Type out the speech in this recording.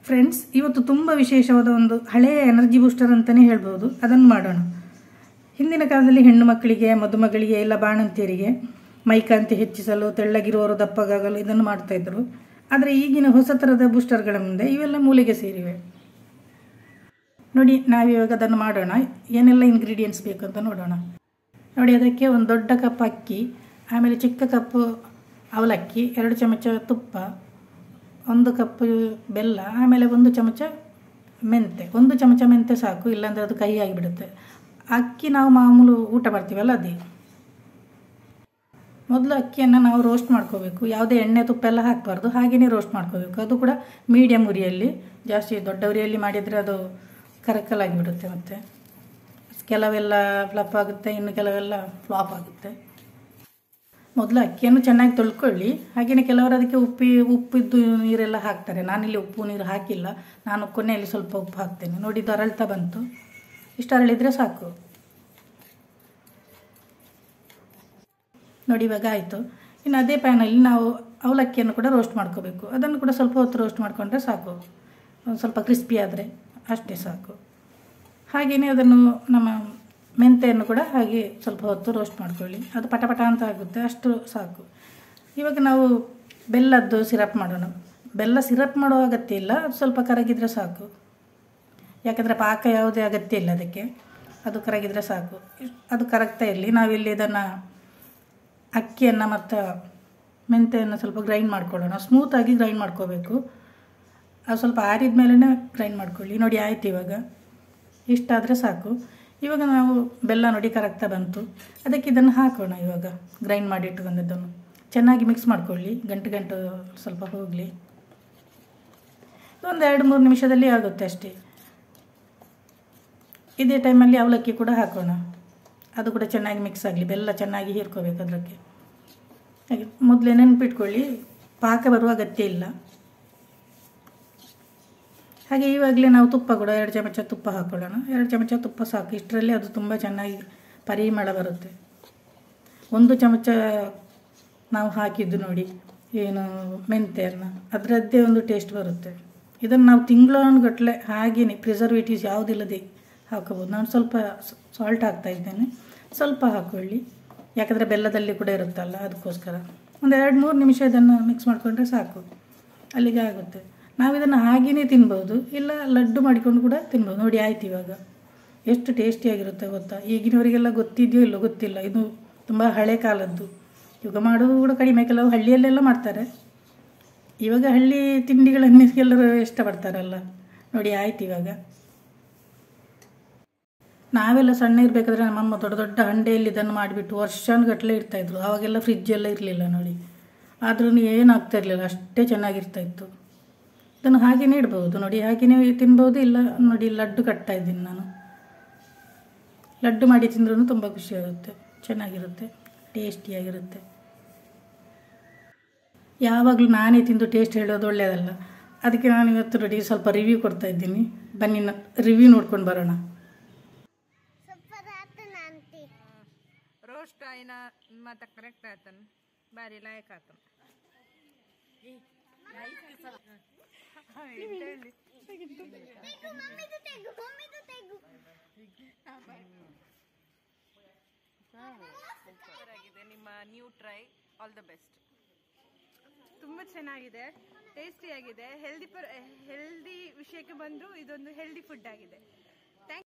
friends ಇವತ್ತು ತುಂಬ ವಿಶೇಷವಾದ ಒಂದು ಹಳೆಯ ಎನರ್ಜಿ ಬೂಸ್ಟರ್ ಅಂತಲೇ ಹೇಳ್ಬೋದು ಅದನ್ನು ಮಾಡೋಣ ಹಿಂದಿನ ಕಾಲದಲ್ಲಿ ಹೆಣ್ಣು ಮಕ್ಕಳಿಗೆ ಮದುಮಗಳಿಗೆ ಇಲ್ಲ ಬಾಣಂತಿಯರಿಗೆ ಮೈಕಾಂತಿ ಹೆಚ್ಚಿಸಲು ತೆಳ್ಳಗಿರುವವರು ದಪ್ಪಗಾಗಲು ಇದನ್ನು ಮಾಡ್ತಾಯಿದ್ರು ಆದರೆ ಈಗಿನ ಹೊಸ ಥರದ ಬೂಸ್ಟರ್ಗಳ ಮುಂದೆ ಇವೆಲ್ಲ ಮೂಲೆಗೆ ಸೇರಿವೆ ನೋಡಿ ನಾವಿವಾಗ ಅದನ್ನು ಮಾಡೋಣ ಏನೆಲ್ಲ ಇಂಗ್ರೀಡಿಯೆಂಟ್ಸ್ ಬೇಕು ಅಂತ ನೋಡೋಣ ನೋಡಿ ಅದಕ್ಕೆ ಒಂದು ದೊಡ್ಡ ಕಪ್ ಅಕ್ಕಿ ಆಮೇಲೆ ಚಿಕ್ಕ ಕಪ್ಪು ಅವಲಕ್ಕಿ ಎರಡು ಚಮಚ ತುಪ್ಪ ಒಂದು ಕಪ್ ಬೆಲ್ಲ ಆಮೇಲೆ ಒಂದು ಚಮಚ ಮೆಂತೆ ಒಂದು ಚಮಚ ಮೆಂತೆ ಸಾಕು ಇಲ್ಲಾಂದರೆ ಅದು ಕಹಿ ಆಗಿಬಿಡುತ್ತೆ ಅಕ್ಕಿ ನಾವು ಮಾಮೂಲು ಊಟ ಮಾಡ್ತೀವಲ್ಲ ಅದೇ ಮೊದಲು ಅಕ್ಕಿಯನ್ನು ನಾವು ರೋಸ್ಟ್ ಮಾಡ್ಕೋಬೇಕು ಯಾವುದೇ ಎಣ್ಣೆ ತುಪ್ಪ ಎಲ್ಲ ಹಾಕಬಾರ್ದು ಹಾಗೆಯೇ ರೋಸ್ಟ್ ಮಾಡ್ಕೋಬೇಕು ಅದು ಕೂಡ ಮೀಡಿಯಮ್ ಉರಿಯಲ್ಲಿ ಜಾಸ್ತಿ ದೊಡ್ಡ ಉರಿಯಲ್ಲಿ ಮಾಡಿದರೆ ಅದು ಕರಕಲಾಗಿ ಬಿಡುತ್ತೆ ಮತ್ತು ಕೆಲವೆಲ್ಲ ಫ್ಲಪ್ ಆಗುತ್ತೆ ಇನ್ನು ಕೆಲವೆಲ್ಲ ಫ್ಲಾಪ್ ಆಗುತ್ತೆ ಮೊದಲು ಅಕ್ಕಿಯನ್ನು ಚೆನ್ನಾಗಿ ತೊಳ್ಕೊಳ್ಳಿ ಹಾಗೆಯೇ ಕೆಲವರು ಅದಕ್ಕೆ ಉಪ್ಪಿ ಉಪ್ಪಿದ್ದು ನೀರೆಲ್ಲ ಹಾಕ್ತಾರೆ ನಾನಿಲ್ಲಿ ಉಪ್ಪು ನೀರು ಹಾಕಿಲ್ಲ ನಾನು ಕೊನೆಯಲ್ಲಿ ಸ್ವಲ್ಪ ಉಪ್ಪು ಹಾಕ್ತೇನೆ ನೋಡಿ ಇದು ಅರಳ್ತಾ ಬಂತು ಇಷ್ಟು ಅರಳಿದರೆ ಸಾಕು ನೋಡಿ ಇವಾಗ ಆಯಿತು ಇನ್ನು ಅದೇ ಪ್ಯಾನಲ್ಲಿ ನಾವು ಅವಲಕ್ಕಿಯನ್ನು ಕೂಡ ರೋಸ್ಟ್ ಮಾಡ್ಕೋಬೇಕು ಅದನ್ನು ಕೂಡ ಸ್ವಲ್ಪ ಹೊತ್ತು ರೋಸ್ಟ್ ಮಾಡಿಕೊಂಡ್ರೆ ಸಾಕು ಒಂದು ಸ್ವಲ್ಪ ಕ್ರಿಸ್ಪಿ ಆದರೆ ಅಷ್ಟೇ ಸಾಕು ಹಾಗೆಯೇ ಅದನ್ನು ನಮ್ಮ ಮೆಂತೆಯನ್ನು ಕೂಡ ಹಾಗೆ ಸ್ವಲ್ಪ ಹೊತ್ತು ರೋಸ್ಟ್ ಮಾಡ್ಕೊಳ್ಳಿ ಅದು ಪಟ ಪಟ ಅಂತ ಆಗುತ್ತೆ ಅಷ್ಟು ಸಾಕು ಇವಾಗ ನಾವು ಬೆಲ್ಲದ್ದು ಸಿರಪ್ ಮಾಡೋಣ ಬೆಲ್ಲ ಸಿರಪ್ ಮಾಡೋ ಅಗತ್ಯ ಇಲ್ಲ ಅದು ಸ್ವಲ್ಪ ಕರಗಿದರೆ ಸಾಕು ಯಾಕಂದರೆ ಪಾಕ ಯಾವುದೇ ಅಗತ್ಯ ಇಲ್ಲ ಅದಕ್ಕೆ ಅದು ಕರಗಿದರೆ ಸಾಕು ಅದು ಕರಗ್ತಾ ಇರಲಿ ನಾವಿಲ್ಲಿ ಇದನ್ನು ಅಕ್ಕಿಯನ್ನು ಮತ್ತು ಮೆಂತೆಯನ್ನು ಸ್ವಲ್ಪ ಗ್ರೈಂಡ್ ಮಾಡ್ಕೊಳ್ಳೋಣ ಸ್ಮೂತಾಗಿ ಗ್ರೈಂಡ್ ಮಾಡ್ಕೋಬೇಕು ಅದು ಸ್ವಲ್ಪ ಆರಿದ ಮೇಲೇ ಗ್ರೈಂಡ್ ಮಾಡ್ಕೊಳ್ಳಿ ನೋಡಿ ಆಯ್ತು ಇವಾಗ ಇಷ್ಟಾದರೆ ಸಾಕು ಇವಾಗ ನಾವು ಬೆಲ್ಲ ನೋಡಿ ಕರಗ್ತಾ ಬಂತು ಅದಕ್ಕೆ ಇದನ್ನು ಹಾಕೋಣ ಇವಾಗ ಗ್ರೈಂಡ್ ಮಾಡಿ ಇಟ್ಕೊಂಡಿದ್ದನ್ನು ಚೆನ್ನಾಗಿ ಮಿಕ್ಸ್ ಮಾಡ್ಕೊಳ್ಳಿ ಗಂಟು ಗಂಟು ಸ್ವಲ್ಪ ಹೋಗಲಿ ಒಂದು ಎರಡು ಮೂರು ನಿಮಿಷದಲ್ಲಿ ಆಗುತ್ತೆ ಅಷ್ಟೇ ಇದೇ ಟೈಮಲ್ಲಿ ಅವಲಕ್ಕಿ ಕೂಡ ಹಾಕೋಣ ಅದು ಕೂಡ ಚೆನ್ನಾಗಿ ಮಿಕ್ಸ್ ಆಗಲಿ ಬೆಲ್ಲ ಚೆನ್ನಾಗಿ ಹೀರ್ಕೋಬೇಕು ಅದಕ್ಕೆ ಹಾಗೆ ಮೊದಲೇ ನೆನಪಿಟ್ಕೊಳ್ಳಿ ಪಾಕ ಬರುವ ಅಗತ್ಯ ಇಲ್ಲ ಹಾಗೆ ಇವಾಗಲೇ ನಾವು ತುಪ್ಪ ಕೂಡ ಎರಡು ಚಮಚ ತುಪ್ಪ ಹಾಕ್ಕೊಳ್ಳೋಣ ಎರಡು ಚಮಚ ತುಪ್ಪ ಸಾಕು ಇಷ್ಟರಲ್ಲಿ ಅದು ತುಂಬ ಚೆನ್ನಾಗಿ ಪರಿಮಳ ಬರುತ್ತೆ ಒಂದು ಚಮಚ ನಾವು ಹಾಕಿದ್ದು ನೋಡಿ ಏನು ಮೆಂತೆಯನ್ನು ಅದರದ್ದೇ ಒಂದು ಟೇಸ್ಟ್ ಬರುತ್ತೆ ಇದನ್ನು ನಾವು ತಿಂಗಳನ್ಗಟ್ಟಲೆ ಹಾಗೆಯೇ ಪ್ರಿಸರ್ವೇಟಿವ್ಸ್ ಯಾವುದಿಲ್ಲದೆ ಹಾಕೋಬೋದು ನಾನು ಸ್ವಲ್ಪ ಸಾಲ್ಟ್ ಹಾಕ್ತಾ ಇದ್ದೇನೆ ಸ್ವಲ್ಪ ಹಾಕ್ಕೊಳ್ಳಿ ಯಾಕಂದರೆ ಬೆಲ್ಲದಲ್ಲಿ ಕೂಡ ಇರುತ್ತಲ್ಲ ಅದಕ್ಕೋಸ್ಕರ ಒಂದು ಎರಡು ಮೂರು ನಿಮಿಷ ಇದನ್ನು ಮಿಕ್ಸ್ ಮಾಡಿಕೊಂಡ್ರೆ ಸಾಕು ಅಲ್ಲಿಗೆ ಆಗುತ್ತೆ ನಾವು ಇದನ್ನು ಹಾಗೆಯೇ ತಿನ್ಬೋದು ಇಲ್ಲ ಲಡ್ಡು ಮಾಡಿಕೊಂಡು ಕೂಡ ತಿನ್ಬೋದು ನೋಡಿ ಆಯ್ತು ಇವಾಗ ಎಷ್ಟು ಟೇಸ್ಟಿಯಾಗಿರುತ್ತೆ ಗೊತ್ತಾ ಈಗಿನವರಿಗೆಲ್ಲ ಗೊತ್ತಿದೆಯೋ ಇಲ್ಲೋ ಗೊತ್ತಿಲ್ಲ ಇದು ತುಂಬ ಹಳೆ ಕಾಲದ್ದು ಇವಾಗ ಮಾಡೋದು ಕೂಡ ಕಡಿಮೆ ಕೆಲವು ಹಳ್ಳಿಯಲ್ಲೆಲ್ಲ ಮಾಡ್ತಾರೆ ಇವಾಗ ಹಳ್ಳಿ ತಿಂಡಿಗಳನ್ನು ಎಲ್ಲರೂ ಇಷ್ಟಪಡ್ತಾರಲ್ಲ ನೋಡಿ ಆಯ್ತು ಇವಾಗ ನಾವೆಲ್ಲ ಸಣ್ಣ ಇರಬೇಕಾದ್ರೆ ನಮ್ಮಮ್ಮ ದೊಡ್ಡ ದೊಡ್ಡ ಹಂಡೆಯಲ್ಲಿ ಇದನ್ನು ಮಾಡಿಬಿಟ್ಟು ವರ್ಷಾನುಗಟ್ಟಲೆ ಇರ್ತಾಯಿದ್ರು ಆವಾಗೆಲ್ಲ ಫ್ರಿಜ್ ಎಲ್ಲ ಇರಲಿಲ್ಲ ನೋಡಿ ಆದ್ರೂ ಏನಾಗ್ತಾ ಇರಲಿಲ್ಲ ಅಷ್ಟೇ ಚೆನ್ನಾಗಿರ್ತಾ ಇತ್ತು ಇದನ್ನು ಹಾಗೆಯೇ ಇಡ್ಬೋದು ನೋಡಿ ಹಾಗೆಯೇ ತಿನ್ಬೋದು ಇಲ್ಲ ನೋಡಿ ಲಡ್ಡು ಕಟ್ತಾ ಇದ್ದೀನಿ ನಾನು ಲಡ್ಡು ಮಾಡಿ ತಿಂದ್ರೂ ತುಂಬ ಖುಷಿಯಾಗುತ್ತೆ ಚೆನ್ನಾಗಿರುತ್ತೆ ಟೇಸ್ಟಿಯಾಗಿರುತ್ತೆ ಯಾವಾಗಲೂ ನಾನೇ ತಿಂದು ಟೇಸ್ಟ್ ಹೇಳೋದು ಒಳ್ಳೆಯದಲ್ಲ ಅದಕ್ಕೆ ನಾನು ಇವತ್ತು ನೋಡಿ ಸ್ವಲ್ಪ ರಿವ್ಯೂ ಕೊಡ್ತಾ ಇದ್ದೀನಿ ಬನ್ನಿ ರಿವ್ಯೂ ನೋಡ್ಕೊಂಡು ಬರೋಣ ಸೂಪರ್ ಆತ ನಾಂತಿ रोस्ट आयना माता करेक्ट आतन बारी लायक आतन ಮಮ್ಮಿದು ತೆಗು ಮಮ್ಮಿದು ತೆಗು ಆಗಿದೆ ನಿಮ್ಮ new try all the best ತುಂಬ ಚೆನ್ನಾಗಿದೆ ಟೇಸ್ಟಿಯಾಗಿದೆ ಹೆಲ್ದಿ ಪರ್ ಹೆಲ್ದಿ ವಿಷಯಕ್ಕೆ ಬಂದು ಇದೊಂದು ಹೆಲ್ದಿ ಫುಡ್ ಆಗಿದೆ